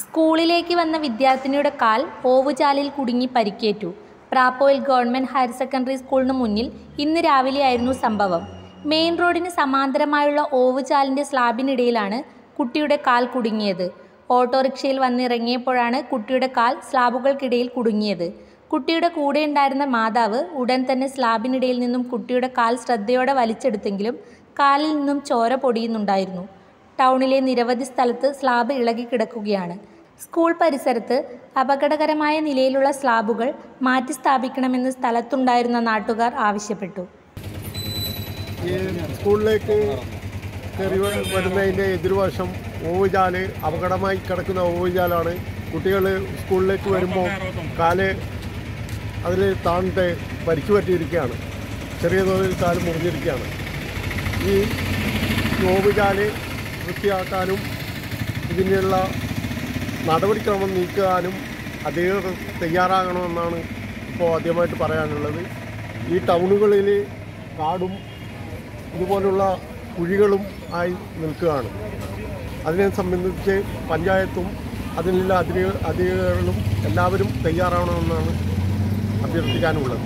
സ്കൂളിലേക്ക് വന്ന വിദ്യാർത്ഥിനിയുടെ കാൽ ഓവുചാലിൽ കുടുങ്ങി പരിക്കേറ്റു പ്രാപ്പോയിൽ ഗവൺമെൻറ് ഹയർ സെക്കൻഡറി സ്കൂളിന് മുന്നിൽ ഇന്ന് രാവിലെയായിരുന്നു സംഭവം മെയിൻ റോഡിന് സമാന്തരമായുള്ള ഓവുചാലിൻ്റെ സ്ലാബിനിടയിലാണ് കുട്ടിയുടെ കാൽ കുടുങ്ങിയത് ഓട്ടോറിക്ഷയിൽ വന്നിറങ്ങിയപ്പോഴാണ് കുട്ടിയുടെ കാൽ സ്ലാബുകൾക്കിടയിൽ കുടുങ്ങിയത് കുട്ടിയുടെ കൂടെ ഉണ്ടായിരുന്ന മാതാവ് ഉടൻ തന്നെ സ്ലാബിനിടയിൽ നിന്നും കുട്ടിയുടെ കാൽ ശ്രദ്ധയോടെ വലിച്ചെടുത്തെങ്കിലും കാലിൽ നിന്നും ചോര പൊടിയുന്നുണ്ടായിരുന്നു ടൗണിലെ നിരവധി സ്ഥലത്ത് സ്ലാബ് ഇളകിക്കിടക്കുകയാണ് സ്കൂൾ പരിസരത്ത് അപകടകരമായ നിലയിലുള്ള സ്ലാബുകൾ മാറ്റി സ്ഥാപിക്കണമെന്ന് സ്ഥലത്തുണ്ടായിരുന്ന നാട്ടുകാർ ആവശ്യപ്പെട്ടു ഈ സ്കൂളിലേക്ക് കയറി വ- വരുന്നതിൻ്റെ എതിർവശം ഓവുചാല് അപകടമായി കിടക്കുന്ന ഓവുചാലാണ് കുട്ടികൾ സ്കൂളിലേക്ക് വരുമ്പോൾ കാല് അതിൽ താണിട്ട് പരിക്ക് പറ്റിയിരിക്കുകയാണ് ചെറിയ തോതിൽ കാല് മുറിഞ്ഞിരിക്കുകയാണ് ഈ ഓവുചാല് വൃത്തിയാക്കാനും ഇതിനുള്ള നടപടിക്രമം നീക്കാനും അധികൃതർ തയ്യാറാകണമെന്നാണ് ഇപ്പോൾ ആദ്യമായിട്ട് പറയാനുള്ളത് ഈ ടൗണുകളിൽ കാടും ഇതുപോലുള്ള കുഴികളും ആയി നിൽക്കുകയാണ് അതിനെ സംബന്ധിച്ച് പഞ്ചായത്തും അതിനുള്ള അധിക അധികാരികളും എല്ലാവരും തയ്യാറാവണമെന്നാണ് അഭ്യർത്ഥിക്കാനുള്ളത്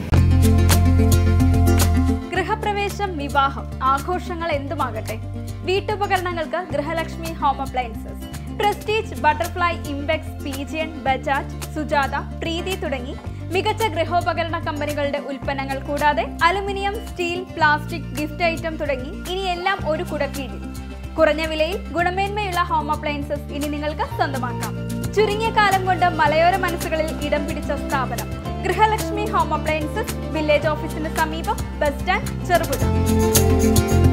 ഗൃഹപ്രവേശം വിവാഹം ആഘോഷങ്ങൾ എന്തുമാകട്ടെ വീട്ടുപകരണങ്ങൾക്ക് Grihalakshmi home appliances Prestige Butterfly Imbex Pigeon Bajaj Sujata Preethi തുടങ്ങി മികച്ച ഗൃഹോപകരണ കമ്പനികളുടെ ഉൽപ്പന്നങ്ങൾ കൂടാതെ aluminium steel plastic gift item തുടങ്ങി ഇനി എല്ലാം ഒരു കുടക്കീഴിൽ കുറഞ്ഞ വിലയിൽ ഗുണമേന്മയുള്ള ഹോം അപ്ലയൻസസ് ഇനി നിങ്ങൾക്ക് സ്വന്തമാക്കാം ചുരുങ്ങിയ കാലം കൊണ്ട് മലയോര മനസ്സുകളിൽ ഇടം പിടിച്ച സ്ഥാപനം ഗൃഹലക്ഷ്മി ഹോം അപ്ലയൻസസ് വില്ലേജ് ഓഫീസിന് സമീപം ബസ് സ്റ്റാൻഡ് ചെറുപുഴ